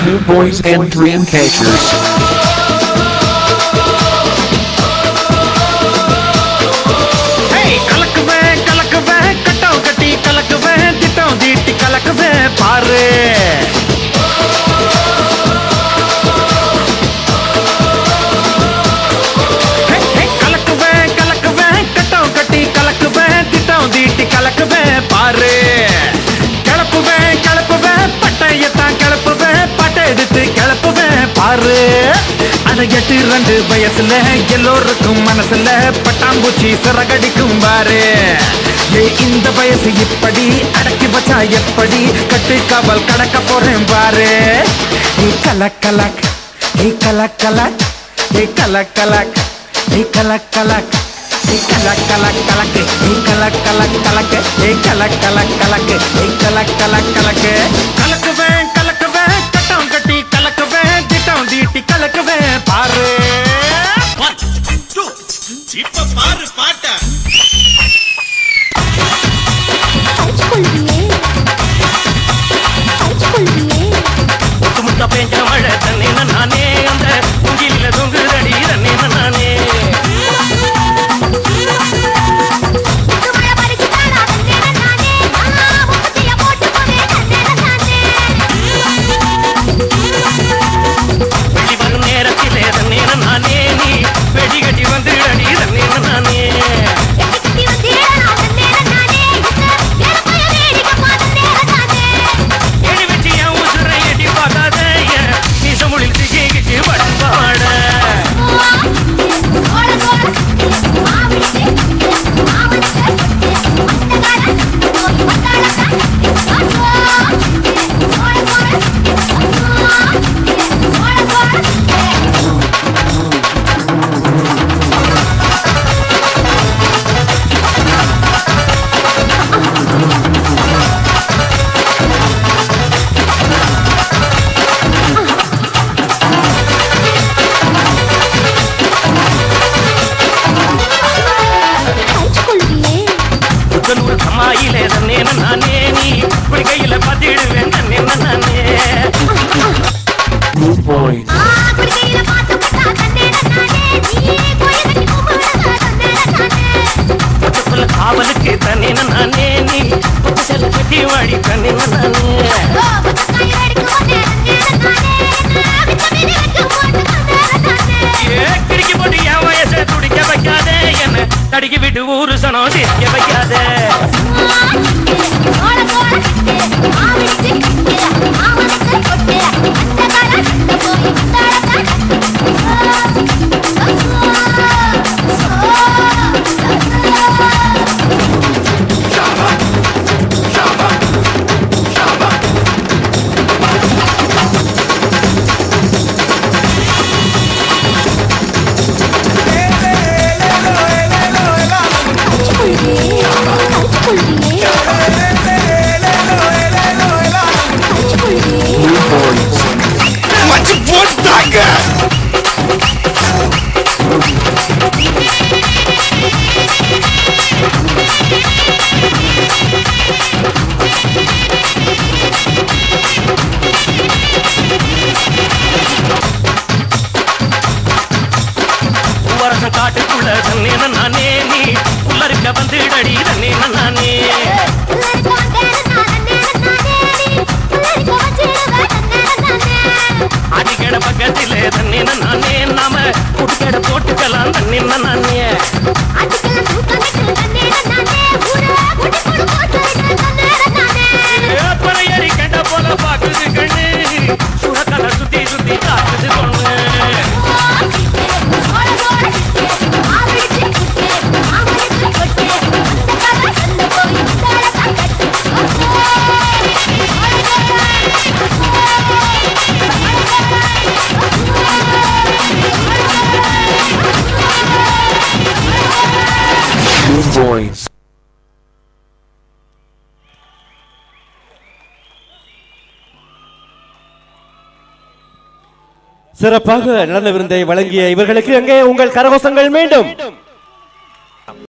New boys and dream catchers. Hey, கலக்குவேன் கலக்குவேன் கட்டம் கட்டி கலக்குவேன் திட்டம் தீட்டி கலக்குவேன் பாரு ஹே, ஹே, கலக்குவேன் கலக்குவேன் கட்டம் கட்டி கலக்குவேன் திட்டம் தீட்டி கலக்குவேன் பாரு கிளப்புவேன் கிளப்புவேன் பட்டையத்தான் கிளப்புவேன் பட்டை எடுத்து கிளப்புவேன் பாரு அட எட்டு ரெண்டு வயசுல எல்லோருக்கும் மனசுல பட்டாம்பூச்சி சிறகடிக்கும் பாரு ஏ இந்த வயசு இப்படி அடக்கி வச்சா எப்படி கட்டு காவல் கடக்க போறேன் பாரு நீ கலக் கலக் நீ கலக் கலக் நீ கலக் கலக் நீ கலக் கலக் நீ கலக் கலக் கலக்கு நீ கலக் கலக் கலக்கு நீ கலக் கலக் கலக்கு நீ கலக் கலக் கலக்கு கலக்குவேன் கலக்குவேன் கட்டம் கட்டி கலக்குவேன் திட்டம் தீட்டி கலக்குவேன் பாரு One, two, இப்ப பாரு பாட்ட முத்த பேஞ்ச மழை தண்ணி நானே அந்த முங்கில தொங்குதடி தண்ணி நானே வெளி வரும் நேரத்திலே தண்ணி நானே நீ வெடி கட்டி வந்து அடி தண்ணி நானே எடி வச்சு என் உசுரை எட்டி பார்க்காத என் மீசமுடில் திகிச்சு பண்பாட புத்தனூர் அம்மாயிலே தண்ணே நானே நீ இப்படி கையில பார்த்திடுவேன் தண்ணே நானே New boys. புத்தத்துல காவலுக்கு தண்ணே நானே நீ புத்த செல்ல கட்டி வாடி தண்ணே நானே ஏ, கிறுக்கி போட்டு என் வயசை துடிக்க வைக்காத என்ன தடிக்கி விட்டு ஊரு சனம் சிரிக்க வைக்காத New boys. மச்சு போட்டாங்க வருஷம் காட்டுக்குள்ள தண்ணே நானே நீ உள்ள இருக்க வந்துடடி தண்ணே நானே அடிக்கட பக்கத்திலே தண்ணே நானே நாம குட்டுக்கடை போட்டுக்கலாம் தண்ணே நானே ஏப்பனை அடி கண்ட போல பாக்குது கண்ணு சுடக்கல சுத்தி சுத்தி காக்குது பொண்ணு New boys. சிறப்பாக நடந்த விருந்தை வழங்கிய இவர்களுக்கு எங்கே உங்கள் கரகோஷங்கள் மீண்டும்